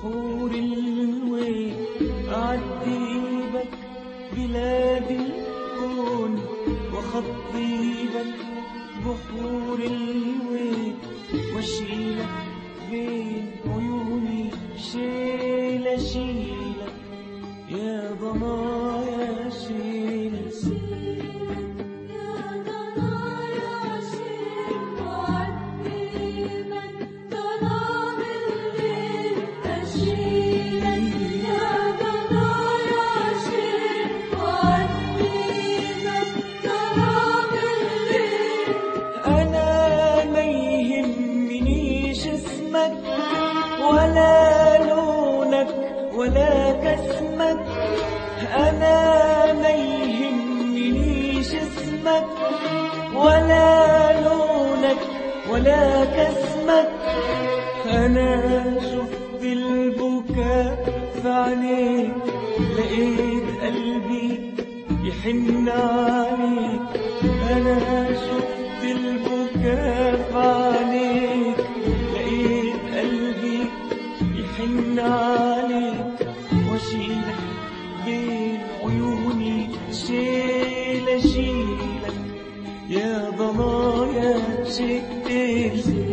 بحور الويل أعديبك بلاد الكون وخطيبك بحور الويل واشيلك بين عيوني شيلة شيلة يا ضنايا شيلة أنا ما يهمنيش اسمك ولا لونك ولا كسمك أنا ما يهمنيش اسمك ولا لونك ولا كسمك أنا شفت البكاء في عينيك لقيت قلبي يحن عليك أنا شفت البكاء في عينيك لقيت قلبي يحن عليك واشيلك بين عيوني شيلة شيلك يا ضنايا شيلة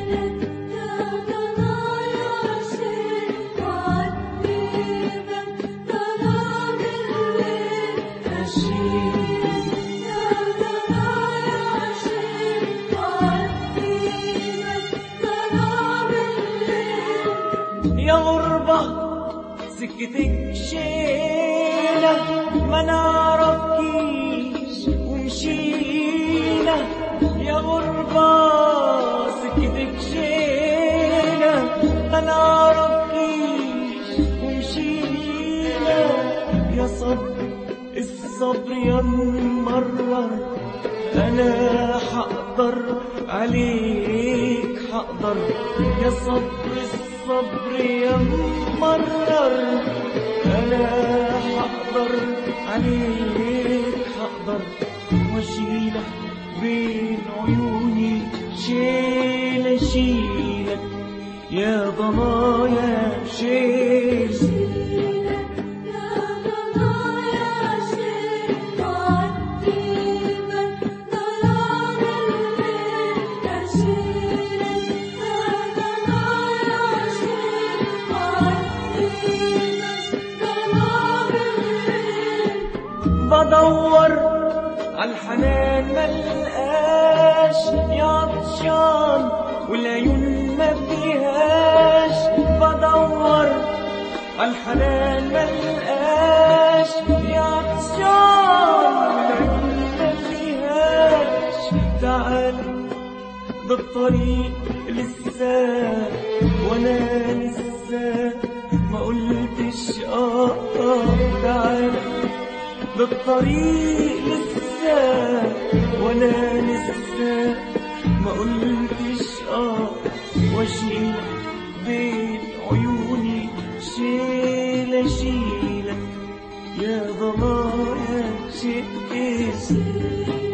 يا غربة سكتك شيلة ما نعرفكيش ومشينا يا غربة سكتك شيلة ما نعرفكيش ومشينا يا صبر الصبر يا مرر انا حقدر عليك حقدر يا صبر الصبر يا مرر انا حقدر عليك حقدر واشيلك بين عيوني شيلة شيلك يا ضنايا شيل بدور عالحنان ملقاش يا عطشان والعيون ما فيهاش بدور عالحنان ملقاش يا عطشان والعيون ما فيهاش تعال بالطريق لسه وانا لسه ما قلتش اه اه تعال بالطريق لسه وانا لسه ما قلتش اه واشيل بين عيوني شيلة شيلة يا ضنايا شيء